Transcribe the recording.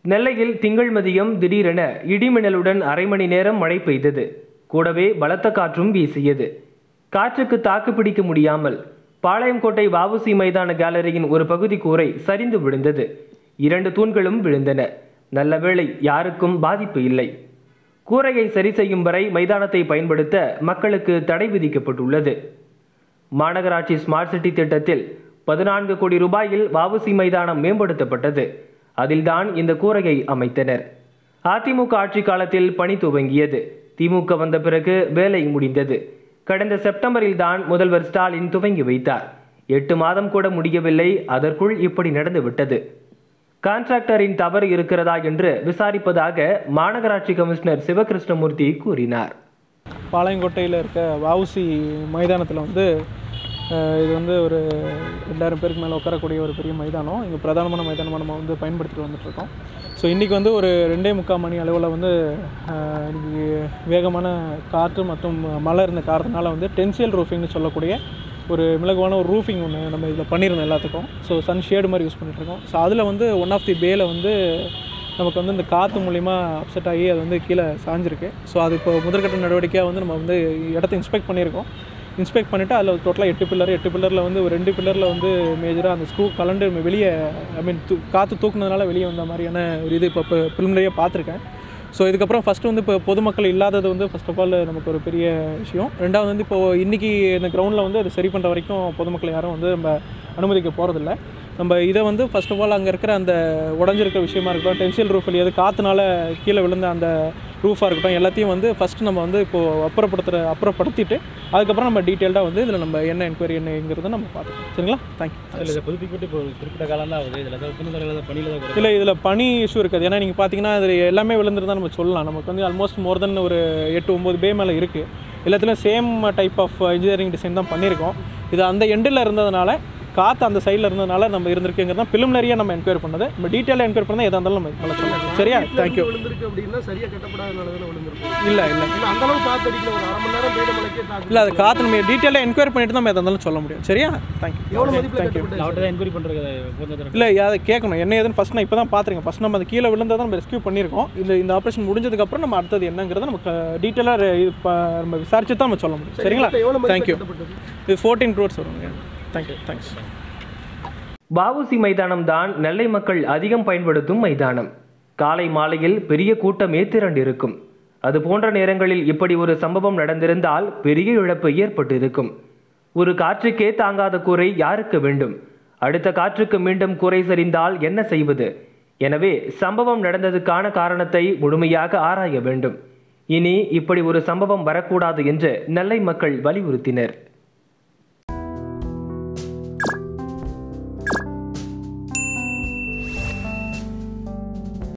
நெல்லையில் திங்கள் மதியம் திடீரென இடிமின்னலுடன் அரை மணி நேரம் மழை பெய்தது கூடவே பலத்த காற்றும் வீசியது காற்றுக்கு தாக்கு பிடிக்க முடியாமல் பாளையங்கோட்டை வஉசி மைதான கேலரியின் ஒரு பகுதி கூரை சரிந்து விழுந்தது இரண்டு தூண்களும் விழுந்தன நல்ல வேளை யாருக்கும் பாதிப்பு இல்லை கூரையை சரி செய்யும் வரை மைதானத்தை பயன்படுத்த மக்களுக்கு தடை விதிக்கப்பட்டுள்ளது மாநகராட்சி ஸ்மார்ட் சிட்டி திட்டத்தில் பதினான்கு கோடி ரூபாயில் வஉசி மைதானம் மேம்படுத்தப்பட்டது அதில்தான் இந்த கூரையை அமைத்தனர் அதிமுக ஆட்சி காலத்தில் பணி துவங்கியது திமுக வந்த பிறகு வேலை முடிந்தது கடந்த செப்டம்பரில் தான் முதல்வர் ஸ்டாலின் துவங்கி வைத்தார் எட்டு மாதம் கூட முடியவில்லை அதற்குள் இப்படி நடந்துவிட்டது கான்ட்ராக்டரின் தவறு இருக்கிறதா என்று விசாரிப்பதாக மாநகராட்சி கமிஷனர் சிவகிருஷ்ணமூர்த்தி கூறினார் பாளையங்கோட்டையில் இருக்க வஉசி மைதானத்தில் வந்து அஹ், இது வந்து ஒரு ரெண்டாயிரம் பேருக்கு மேலே உட்காரக்கூடிய ஒரு பெரிய மைதானம் இங்கே பிரதானமான மைதானமாக நம்ம வந்து பயன்படுத்திட்டு வந்துட்டுருக்கோம் ஸோ இன்றைக்கி வந்து ஒரு ரெண்டே முக்கால் மணி அளவில் வந்து அஹ், இன்னைக்கு வேகமான காற்று மற்றும் மழை இருந்த காரணத்தினால வந்து டென்சியல் ரூஃபிங்னு சொல்லக்கூடிய ஒரு மிளகுவான ஒரு ரூஃபிங் ஒன்று நம்ம இதில் பண்ணியிருந்தோம் எல்லாத்துக்கும் ஸோ சன் ஷேடு மாதிரி யூஸ் பண்ணிட்டுருக்கோம் ஸோ அதில் வந்து ஒன் ஆஃப் தி பேல வந்து நமக்கு வந்து இந்த காற்று மூலிமா அப்செட் ஆகி அது வந்து கீழே சாஞ்சிருக்கு ஸோ அது இப்போ முதற்கட்ட நடவடிக்கையாக வந்து நம்ம வந்து இடத்த இன்ஸ்பெக்ட் பண்ணியிருக்கோம் இன்ஸ்பெக்ட் பண்ணிவிட்டு அதில் டோட்டலாக எட்டு பில்லர் எட்டு பில்லரில் வந்து ஒரு ரெண்டு பில்லரில் வந்து மேஜராக அந்த ஸ்க்ரூ கலண்டு வெளியே ஐ மீன் தூ காற்று தூக்குனதுனால வெளியே வந்த மாதிரியான ஒரு இது இப்போ இப்போ ப்ரிலிமினரியாக பார்த்துருக்கேன் ஸோ இதுக்கப்புறம் ஃபஸ்ட்டு வந்து இப்போ பொதுமக்கள் இல்லாதது வந்து ஃபர்ஸ்ட் ஆஃப் ஆல் நமக்கு ஒரு பெரிய விஷயம் ரெண்டாவது வந்து இப்போது இன்றைக்கி இந்த கிரவுண்டில் வந்து அது சரி பண்ணுற வரைக்கும் பொதுமக்கள் யாரும் வந்து நம்ம அனுமதிக்க போகிறதில்ல நம்ம இதை வந்து ஃபர்ஸ்ட் ஆஃப் ஆல் அங்கே இருக்கிற அந்த உடஞ்சிருக்க விஷயமா இருக்கட்டும் டென்சியல் ரூஃப் எது காற்றுனால கீழே விழுந்த அந்த ரூஃபாக இருக்கட்டும் எல்லாத்தையும் வந்து ஃபஸ்ட்டு நம்ம வந்து இப்போது அப்புறப்படுத்துகிற அப்புறப்படுத்திட்டு அதுக்கப்புறம் நம்ம டீட்டெயில்டாக வந்து இதில் நம்ம என்ன என்கொயரி என்னங்கிறத நம்ம பார்த்துக்கலாம் சரிங்களா தேங்க்யூ அதில் இதை புதுப்பிக்கப்பட்டு இப்போ ஒரு குறிப்பிட்ட காலம் தான் ஆகுது இதில் ஏதாவது துணிதல் ஏதாவது பணியில் தான் குறைவு. இல்லை இதில் பனி இஷ்யூ இருக்காது ஏன்னா நீங்கள் பார்த்தீங்கன்னா இது எல்லாமே விழுந்துருந்தா நம்ம சொல்லலாம் நமக்கு வந்து ஆல்மோஸ்ட் மோர் தென் ஒரு எட்டு ஒம்பது பே மேலே இருக்குது எல்லாத்துலேயும் same type of engineering design தான் பண்ணியிருக்கோம் இது அந்த எண்டில் இருந்ததுனால காற்று அந்த சைடில் இருந்ததுனால நம்ம இருந்திருக்குங்கிறது தான் பிலிமினரியாக நம்ம என்கொயரி பண்ணது நம்ம டீட்டெயிலாக என்கொயரி பண்ணால் எதாக இருந்தாலும் நம்ம நல்லா சொல்லலாம் சரியா தேங்க்யூ விழுந்திருக்கு அப்படின்னா சரியா கட்டப்படாதனால தானே விழுந்திருக்கும் இல்லை இல்லை இல்ல அந்த அளவு பார்த்து அடிக்கல ஒரு அரை மணி நேரம் பெய்த மழைக்கே தாக்கு இல்லை அது காற்று நம்ம டீட்டெயிலாக என்கொயரி பண்ணிட்டு நம்ம எதாக இருந்தாலும் சொல்ல முடியும் சரியா தேங்க்யூ எவ்வளவு மதிப்பில் தேங்க்யூ கட்டப்பட்டது அவர்கிட்ட தான் என்கொயரி பண்ணுறது போகிறது இல்லை அதை கேட்கணும் என்ன ஏதுன்னு ஃபஸ்ட் நான் இப்போ தான் பார்த்துருக்கேன் ஃபஸ்ட் நம்ம அந்த கீழே விழுந்ததை நம்ம ரெஸ்க்யூ பண்ணியிருக்கோம் இந்த இந்த ஆப்ரேஷன் முடிஞ்சதுக்கப்புறம் நம்ம அடுத்தது என்னங்கிறத நமக்கு டீட்டெயிலாக நம்ம விசாரிச்சு தான் நம்ம சொல்ல முடியும் சரிங்களா எவ்வளவு மதிப்பில் தேங்க்யூ கட்டப்பட்டது இது ஃபோர்டீன் க்ரோர்ஸ் வருங்க தேங்க்யூ தேங்க்ஸ் வஉசி மைதானம் தான் நெல்லை மக்கள் அதிகம் பயன்படுத்தும் மைதானம் காலை மாலையில் பெரிய கூட்டமே திரண்டிருக்கும் அது போன்ற நேரங்களில் இப்படி ஒரு சம்பவம் நடந்திருந்தால் பெரிய இழப்பு ஏற்பட்டிருக்கும் ஒரு காற்றுக்கே தாங்காத கூரை யாருக்கு வேண்டும் அடுத்த காற்றுக்கு மீண்டும் கூரை சரிந்தால் என்ன செய்வது எனவே சம்பவம் நடந்ததுக்கான காரணத்தை முழுமையாக ஆராய வேண்டும் இனி இப்படி ஒரு சம்பவம் வரக்கூடாது என்று நெல்லை மக்கள் வலியுறுத்தினர்